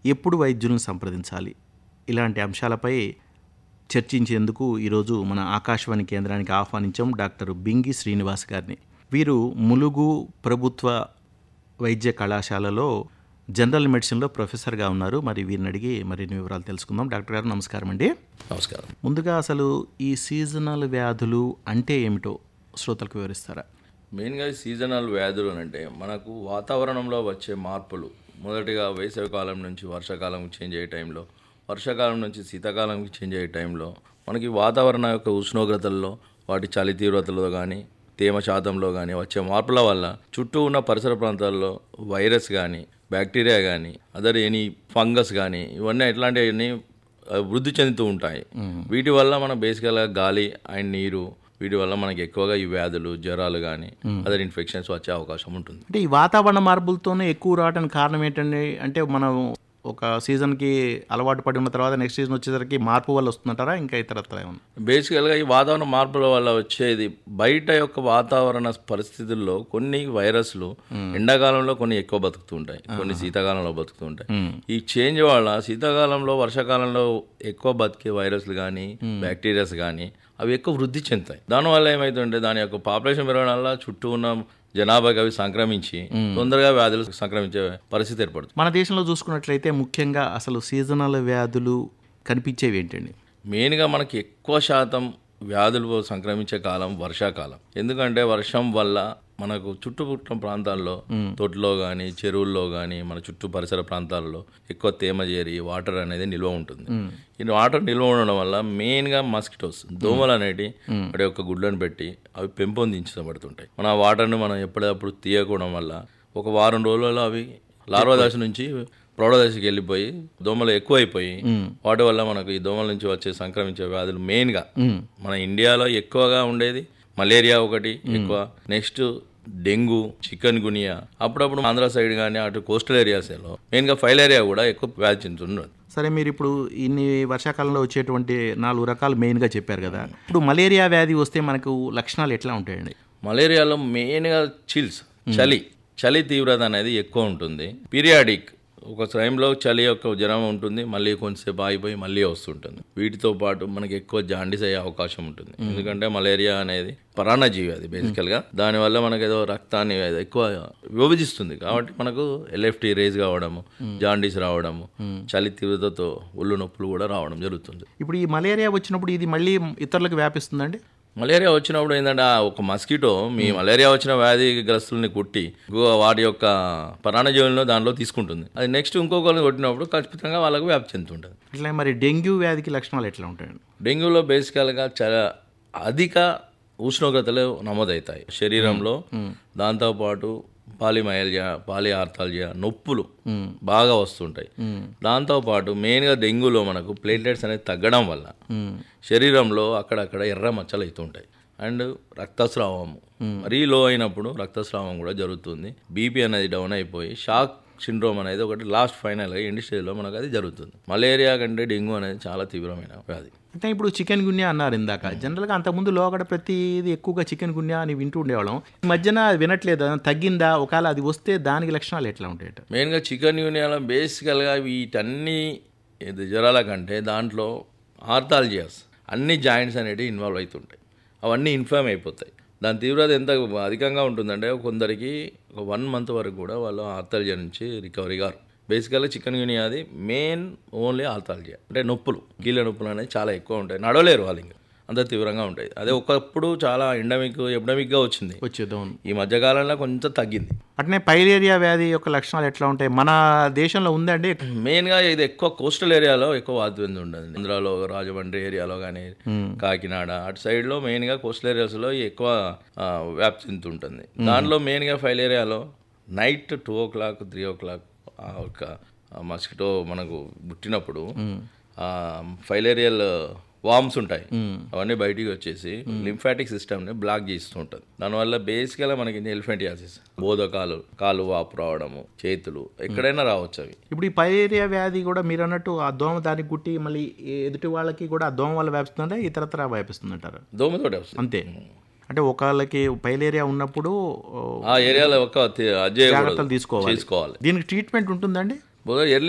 ఎప్పుడు వైద్యులను సంప్రదించాలి ఇలాంటి అంశాలపై చర్చించేందుకు ఈరోజు మన ఆకాశవాణి కేంద్రానికి ఆహ్వానించాం డాక్టర్ బింగి శ్రీనివాస్ గారిని వీరు ములుగు ప్రభుత్వ వైద్య కళాశాలలో జనరల్ మెడిసిన్లో ప్రొఫెసర్గా ఉన్నారు మరి వీరిని అడిగి మరిన్ని వివరాలు తెలుసుకుందాం డాక్టర్ గారు నమస్కారం అండి నమస్కారం ముందుగా అసలు ఈ సీజనల్ వ్యాధులు అంటే ఏమిటో శ్రోతలకు వివరిస్తారా మెయిన్గా ఈ సీజనల్ వ్యాధులు అని అంటే మనకు వాతావరణంలో వచ్చే మార్పులు మొదటిగా వేసవి కాలం నుంచి వర్షాకాలం చేంజ్ అయ్యే టైంలో వర్షాకాలం నుంచి శీతాకాలంకి చేంజ్ అయ్యే టైంలో మనకి వాతావరణ యొక్క ఉష్ణోగ్రతల్లో వాటి చలి తీవ్రతలో కానీ తేమ శాతంలో కానీ వచ్చే మార్పుల వల్ల చుట్టూ ఉన్న పరిసర ప్రాంతాల్లో వైరస్ కానీ బ్యాక్టీరియా కానీ అదర్ ఎనీ ఫంగస్ కానీ ఇవన్నీ ఎట్లాంటివన్నీ ఆ, వృద్ధి చెందుతూ ఉంటాయి వీటి వల్ల మనం బేసికల్గా గాలి అండ్ నీరు వీటి వల్ల మనకి ఎక్కువగా ఈ వ్యాధులు జ్వరాలు కానీ అదర్ ఇన్ఫెక్షన్స్ వచ్చే అవకాశం ఉంటుంది అంటే ఈ వాతావరణ మార్పులతోనే ఎక్కువ రావడానికి కారణం ఏంటండి అంటే మనం ఒక సీజన్కి అలవాటు పడి ఉన్న తర్వాత నెక్స్ట్ సీజన్ వచ్చేసరికి మార్పు వల్ల వస్తుందంటారా ఇంకా ఇతరత్ర ఏమన్నా బేసికల్గా ఈ వాతావరణ మార్పుల వల్ల వచ్చేది బయట యొక్క వాతావరణ పరిస్థితుల్లో కొన్ని వైరస్లు ఎండాకాలంలో కొన్ని ఎక్కువ బతుకుతుంటాయి కొన్ని శీతాకాలంలో బతుకుతుంటాయి ఈ చేంజ్ వల్ల శీతాకాలంలో వర్షాకాలంలో ఎక్కువ బతికే వైరస్లు కానీ బ్యాక్టీరియాస్ కానీ అవి ఎక్కువ వృద్ధి చెందుతాయి దానివల్ల ఏమవుతుంటే దాని యొక్క పాపులేషన్ పెరగడం వల్ల చుట్టూ ఉన్న జనాభాకి అవి సంక్రమించి తొందరగా వ్యాధులు సంక్రమించే పరిస్థితి ఏర్పడుతుంది మన దేశంలో చూసుకున్నట్లయితే ముఖ్యంగా అసలు సీజనల్ వ్యాధులు కనిపించేవి ఏంటండి మెయిన్గా మనకి ఎక్కువ శాతం వ్యాధులు సంక్రమించే కాలం వర్షాకాలం ఎందుకంటే వర్షం వల్ల మనకు చుట్టుపుట్టిన ప్రాంతాల్లో తొట్టులో కానీ చెరువుల్లో కానీ మన చుట్టూ పరిసర ప్రాంతాల్లో ఎక్కువ తేమ చేరి వాటర్ అనేది నిల్వ ఉంటుంది ఈ వాటర్ నిల్వ ఉండడం వల్ల మెయిన్గా మస్కిటోస్ దోమలు అనేటి వాటి యొక్క గుడ్లను పెట్టి అవి పెంపొందించబడుతుంటాయి మన ఆ వాటర్ని మనం ఎప్పటికప్పుడు తీయకపోవడం వల్ల ఒక వారం రోజులలో అవి లార్వా దశ నుంచి ప్రౌఢ దశకి వెళ్ళిపోయి దోమలు ఎక్కువైపోయి వాటి వల్ల మనకు ఈ దోమల నుంచి వచ్చే సంక్రమించే వ్యాధులు మెయిన్గా మన ఇండియాలో ఎక్కువగా ఉండేది మలేరియా ఒకటి ఎక్కువ నెక్స్ట్ డెంగ్యూ చికెన్ గునియా అప్పుడప్పుడు ఆంధ్ర సైడ్ కానీ అటు కోస్టల్ ఏరియాస్లో మెయిన్గా ఫైలేరియా కూడా ఎక్కువ వ్యాధి చెందుతున్నారు సరే మీరు ఇప్పుడు ఇన్ని వర్షాకాలంలో వచ్చేటువంటి నాలుగు రకాలు మెయిన్గా చెప్పారు కదా ఇప్పుడు మలేరియా వ్యాధి వస్తే మనకు లక్షణాలు ఎట్లా ఉంటాయండి మలేరియాలో మెయిన్గా చిల్స్ చలి చలి తీవ్రత అనేది ఎక్కువ ఉంటుంది పీరియాడిక్ ఒక టైంలో చలి యొక్క జ్వరం ఉంటుంది మళ్ళీ కొంచెంసేపు ఆగిపోయి మళ్ళీ వస్తుంటుంది వీటితో పాటు మనకి ఎక్కువ జాండీస్ అయ్యే అవకాశం ఉంటుంది ఎందుకంటే మలేరియా అనేది పరాన్నజీవి అది బేసికల్గా దానివల్ల మనకు ఏదో రక్తాన్ని ఏదో ఎక్కువ విభజిస్తుంది కాబట్టి మనకు ఎల్ఎఫ్టీ రేజ్ కావడము జాండీస్ రావడము చలి తీవ్రతతో ఒళ్ళు నొప్పులు కూడా రావడం జరుగుతుంది ఇప్పుడు ఈ మలేరియా వచ్చినప్పుడు ఇది మళ్ళీ ఇతరులకు వ్యాపిస్తుందండి మలేరియా వచ్చినప్పుడు ఏంటంటే ఆ ఒక మస్కిటో మీ మలేరియా వచ్చిన వ్యాధి గ్రస్తుల్ని కుట్టి గు- వాటి యొక్క పరాణజీవులను దానిలో తీసుకుంటుంది అది నెక్స్ట్ ఇంకొకరిని కొట్టినప్పుడు ఖచ్చితంగా వాళ్ళకు వ్యాప్తి చెందుతుంటుంది అట్లా మరి డెంగ్యూ వ్యాధికి లక్షణాలు ఎట్లా ఉంటాయండి డెంగ్యూలో బేసికల్గా చాలా అధిక ఉష్ణోగ్రతలు నమోదవుతాయి శరీరంలో దాంతోపాటు పాలిమయల్జియా పాలి ఆర్థాలజియా నొప్పులు బాగా వస్తుంటాయి దాంతోపాటు మెయిన్గా డెంగ్యూలో మనకు ప్లేట్లెట్స్ అనేది తగ్గడం వల్ల శరీరంలో అక్కడక్కడ ఎర్ర మచ్చలు అవుతుంటాయి అండ్ రక్తస్రావము మరీ లో అయినప్పుడు రక్తస్రావం కూడా జరుగుతుంది బీపీ అనేది డౌన్ అయిపోయి షాక్ సిండ్రోమ్ అనేది ఒకటి లాస్ట్ ఫైనల్గా ఎండ్ స్టేజ్లో మనకు అది జరుగుతుంది మలేరియా కంటే డెంగ్యూ అనేది చాలా తీవ్రమైన వ్యాధి అంటే ఇప్పుడు చికెన్ గున్యా అన్నారు ఇందాక జనరల్గా అంతకుముందు లోగడ ప్రతిది ఎక్కువగా చికెన్ గున్యా అని వింటూ ఉండేవాళ్ళం ఈ మధ్యన అది వినట్లేదు అది తగ్గిందా ఒకవేళ అది వస్తే దానికి లక్షణాలు ఎట్లా ఉంటాయట మెయిన్గా చికెన్ యూనియాలో బేసికల్గా వీటన్ని ఇది జ్వరాల కంటే దాంట్లో ఆర్థాలజియాస్ అన్ని జాయింట్స్ అనేవి ఇన్వాల్వ్ అవుతుంటాయి అవన్నీ ఇన్ఫామ్ అయిపోతాయి దాని తీవ్రత ఎంత అధికంగా ఉంటుందంటే కొందరికి ఒక వన్ మంత్ వరకు కూడా వాళ్ళు ఆర్థాలజియా నుంచి రికవరీ గారు బేసికల్గా చికెన్ గునియా అది మెయిన్ ఓన్లీ ఆర్థాలజియా అంటే నొప్పులు కీళ్ళ నొప్పులు అనేవి చాలా ఎక్కువ ఉంటాయి నడవలేరు వాళ్ళు ఇంకా అంత తీవ్రంగా ఉంటాయి అదే ఒకప్పుడు చాలా ఎండమిక్ ఎపిడమిక్గా వచ్చింది వచ్చేద్దాం ఈ మధ్యకాలంలో కొంచెం తగ్గింది అట్నే పైలేరియా వ్యాధి యొక్క లక్షణాలు ఎట్లా ఉంటాయి మన దేశంలో ఉందండి మెయిన్గా ఇది ఎక్కువ కోస్టల్ ఏరియాలో ఎక్కువ వాద్యం ఉండదు ఆంధ్రాలో రాజమండ్రి ఏరియాలో కానీ కాకినాడ అటు సైడ్లో మెయిన్గా కోస్టల్ ఏరియాస్లో ఎక్కువ ఆ, వ్యాప్తి చెందుతుంటుంది దాంట్లో మెయిన్గా ఫైల్ ఏరియాలో night two o'clock three o'clock ఆ ఒక మస్కిటో మనకు పుట్టినప్పుడు ఫైలేరియల్ వామ్స్ ఉంటాయి అవన్నీ బయటికి వచ్చేసి లింఫాటిక్ సిస్టమ్ని బ్లాక్ చేస్తూ ఉంటుంది దానివల్ల బేసికల్గా మనకి ఎలిఫెంటియాసిస్ బోధకాలు కాలు వాపు రావడము చేతులు ఎక్కడైనా రావచ్చు అవి ఇప్పుడు ఈ పైలేరియా వ్యాధి కూడా మీరు అన్నట్టు ఆ దోమ దానికి కుట్టి మళ్ళీ ఎదుటి వాళ్ళకి కూడా ఆ దోమ వల్ల వ్యాపిస్తుందంటే ఇతరత్ర వ్యాపిస్తుందంటారు దోమతోటి వస్తుంది అంతే అంటే ఒకళ్ళకి పైలేరియా ఉన్నప్పుడు ఓ, ఆ ఏరియాలో ఒక తి- అది చేయకూడదు. జాగ్రత్తలు తీసుకోవాలి తీసుకోవాలి దీనికి ట్రీట్మెంట్ ఉంటుందండి ఎర్లీ